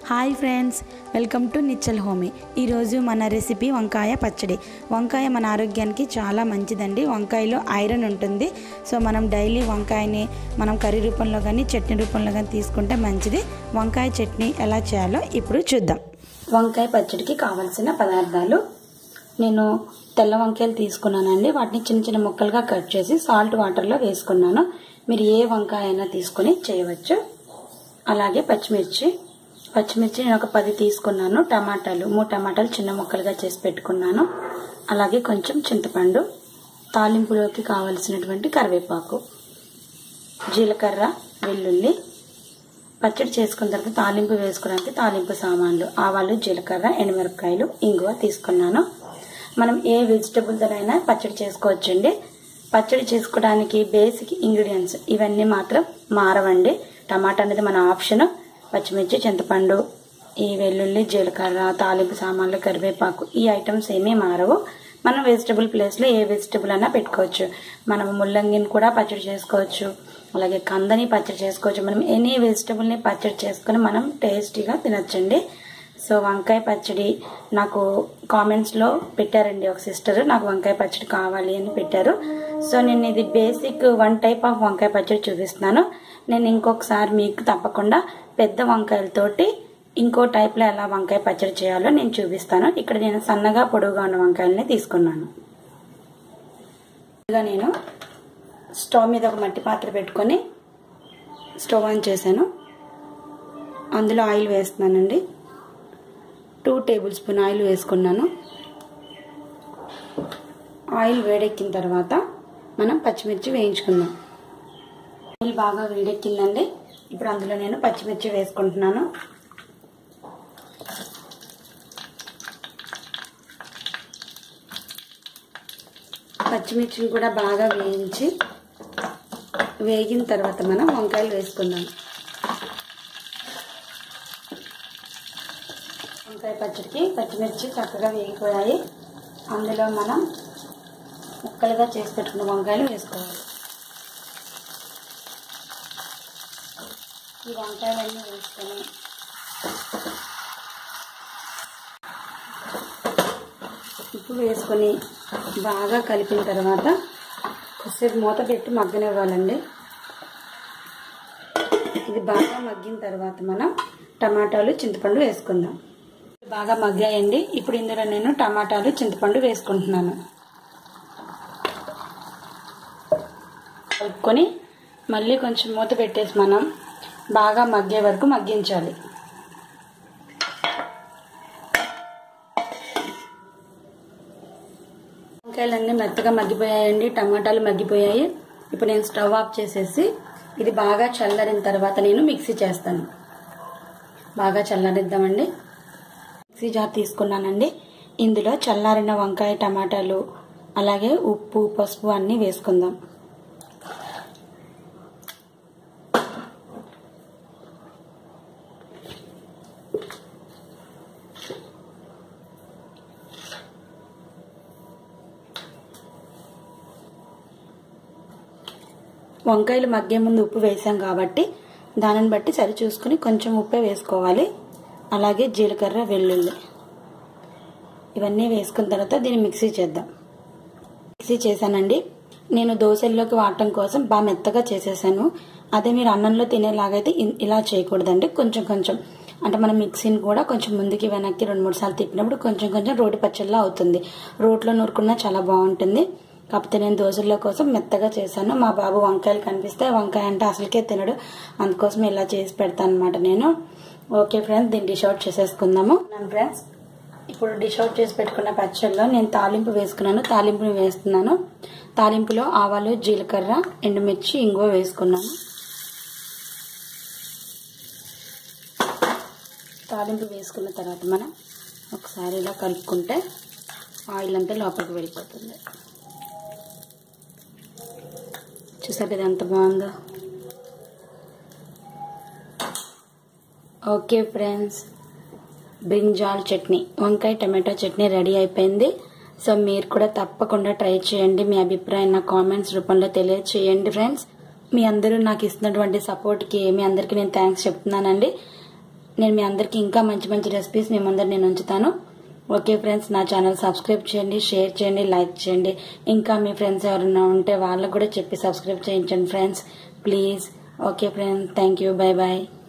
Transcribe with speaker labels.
Speaker 1: hi friends welcome to నిచ్చల్ హోమీ ఈరోజు మన రెసిపీ వంకాయ పచ్చడి వంకాయ మన ఆరోగ్యానికి చాలా మంచిదండి వంకాయలో ఐరన్ ఉంటుంది సో మనం డైలీ వంకాయని మనం కర్రీ రూపంలో కానీ చట్నీ రూపంలో కానీ తీసుకుంటే మంచిది వంకాయ చట్నీ ఎలా చేయాలో ఇప్పుడు చూద్దాం వంకాయ పచ్చడికి కావలసిన పదార్థాలు నేను తెల్ల వంకాయలు తీసుకున్నానండి వాటిని చిన్న చిన్న ముక్కలుగా కట్ చేసి సాల్ట్ వాటర్లో వేసుకున్నాను మీరు ఏ వంకాయ అయినా తీసుకొని చేయవచ్చు అలాగే పచ్చిమిర్చి పచ్చిమిర్చి నేను ఒక పది తీసుకున్నాను టమాటాలు మూడు టమాటాలు చిన్న ముక్కలుగా చేసి పెట్టుకున్నాను అలాగే కొంచెం చింతపండు తాలింపులోకి కావలసినటువంటి కరివేపాకు జీలకర్ర వెల్లుల్లి పచ్చడి చేసుకున్న తర్వాత తాలింపు వేసుకోవడానికి తాలింపు సామాన్లు ఆవాలు జీలకర్ర ఎండుమిరపకాయలు ఇంగువ తీసుకున్నాను మనం ఏ వెజిటబుల్తోనైనా పచ్చడి చేసుకోవచ్చండి పచ్చడి చేసుకోవడానికి బేసిక్ ఇంగ్రీడియంట్స్ ఇవన్నీ మాత్రం మారవండి టమాటా అనేది మన ఆప్షన్ పచ్చిమిర్చి చింతపండు ఈ వెల్లుల్లి జీలకర్ర తాలింపు సామాన్లు కరివేపాకు ఈ ఐటమ్స్ ఏమీ మారవు మనం వెజిటబుల్ ప్లేస్లో ఏ వెజిటబుల్ అయినా పెట్టుకోవచ్చు మనం ముల్లంగిని కూడా పచ్చడి చేసుకోవచ్చు అలాగే కందని పచ్చడి చేసుకోవచ్చు మనం ఎనీ వెజిటబుల్ని పచ్చడి చేసుకొని మనం టేస్టీగా తినొచ్చండి సో వంకాయ పచ్చడి నాకు కామెంట్స్లో పెట్టారండి ఒక సిస్టర్ నాకు వంకాయ పచ్చడి కావాలి అని పెట్టారు సో నేను ఇది బేసిక్ వన్ టైప్ ఆఫ్ వంకాయ పచ్చడి చూపిస్తున్నాను నేను ఇంకొకసారి మీకు తప్పకుండా పెద్ద వంకాయలతోటి ఇంకో టైప్లో ఎలా వంకాయ పచ్చడి చేయాలో నేను చూపిస్తాను ఇక్కడ నేను సన్నగా పొడవుగా ఉన్న వంకాయలని తీసుకున్నాను ఇక నేను స్టవ్ మీద ఒక మట్టి పాత్ర పెట్టుకొని స్టవ్ ఆన్ చేశాను అందులో ఆయిల్ వేస్తున్నానండి టూ టేబుల్ స్పూన్ ఆయిల్ వేసుకున్నాను ఆయిల్ వేడెక్కిన తర్వాత మనం పచ్చిమిర్చి వేయించుకుందాం ఆయిల్ బాగా వేడెక్కిందండి ఇప్పుడు అందులో నేను పచ్చిమిర్చి వేసుకుంటున్నాను పచ్చిమిర్చిని కూడా బాగా వేయించి వేగిన తర్వాత మనం వంకాయలు వేసుకుందాం వంకాయ పచ్చడికి పచ్చిమిర్చి చక్కగా వేగిపోయాయి అందులో మనం ముక్కలుగా చేసి పెట్టుకున్న వంకాయలు వేసుకోవాలి ఈ వంకాయలన్నీ వేసుకొని ఉప్పు వేసుకొని బాగా కలిపిన తర్వాత కొద్దిసేపు మూత పెట్టి మగ్గనివ్వాలండి ఇది బాగా మగ్గిన తర్వాత మనం టమాటాలు చింతపండు వేసుకుందాం బాగా మగ్గాయండి ఇప్పుడు ఇందులో నేను టమాటాలు చింతపండు వేసుకుంటున్నాను కలుపుకొని మళ్ళీ కొంచెం మూత పెట్టేసి మనం బాగా మగ్గే వరకు మగ్గించాలి వంకాయలన్నీ మెత్తగా మగ్గిపోయాయండి టమాటాలు మగ్గిపోయాయి ఇప్పుడు నేను స్టవ్ ఆఫ్ చేసేసి ఇది బాగా చల్లారిన తర్వాత నేను మిక్సీ చేస్తాను బాగా చల్లారిద్దామండి మిక్సీ జార్ తీసుకున్నానండి ఇందులో చల్లారిన వంకాయ టమాటాలు అలాగే ఉప్పు పసుపు అన్నీ వేసుకుందాం వంకాయలు మగ్గే ముందు ఉప్పు వేసాం కాబట్టి దానిని బట్టి సరి చూసుకుని కొంచెం ఉప్పే వేసుకోవాలి అలాగే జీలకర్ర వెల్లుల్లి ఇవన్నీ వేసుకున్న తర్వాత దీన్ని మిక్సీ చేద్దాం మిక్సీ చేశానండి నేను దోశల్లోకి వాడటం కోసం బాగా మెత్తగా చేసేసాను అదే మీరు అన్నంలో తినేలాగైతే ఇలా చేయకూడదండి కొంచెం కొంచెం అంటే మనం మిక్సీని కూడా కొంచెం ముందుకి వెనక్కి రెండు మూడు సార్లు తిప్పినప్పుడు కొంచెం కొంచెం రోటి పచ్చళ్ళ అవుతుంది రోట్లో నూరుకున్నా చాలా బాగుంటుంది కాకపోతే నేను దోశల కోసం మెత్తగా చేశాను మా బాబు వంకాయలు కనిపిస్తే వంకాయ అంటే అసలుకే తినడు అందుకోసం ఇలా చేసి పెడతాను అనమాట నేను ఓకే ఫ్రెండ్స్ దీన్ని డిష్ అవుట్ చేసేసుకుందాము ఫ్రెండ్స్ ఇప్పుడు డిష్ అవుట్ చేసి పెట్టుకున్న పచ్చళ్ళలో నేను తాలింపు వేసుకున్నాను తాలింపుని వేస్తున్నాను తాలింపులో ఆవాలు జీలకర్ర ఎండుమిర్చి ఇంగువ వేసుకున్నాను తాలింపు వేసుకున్న తర్వాత మనం ఒకసారి ఇలా కలుపుకుంటే ఆయిల్ అంతా లోపలికి వెళ్ళిపోతుంది చూసారు కదా ఎంత బాగుందో ఓకే ఫ్రెండ్స్ బ్రింజాల్ చట్నీ వంకాయ టమాటో చట్నీ రెడీ అయిపోయింది సో మీరు కూడా తప్పకుండా ట్రై చేయండి మీ అభిప్రాయం నా కామెంట్స్ రూపంలో తెలియచేయండి ఫ్రెండ్స్ మీ అందరూ నాకు ఇస్తున్నటువంటి సపోర్ట్కి మీ అందరికీ నేను థ్యాంక్స్ చెప్తున్నానండి నేను మీ అందరికీ ఇంకా మంచి మంచి రెసిపీస్ మీ ముందర నేను ఉంచుతాను ఓకే ఫ్రెండ్స్ నా ఛానల్ సబ్స్క్రైబ్ చేయండి షేర్ చేయండి లైక్ చేయండి ఇంకా మీ ఫ్రెండ్స్ ఎవరైనా ఉంటే వాళ్ళకు కూడా చెప్పి సబ్స్క్రైబ్ చేయించండి friends please okay friends thank you bye bye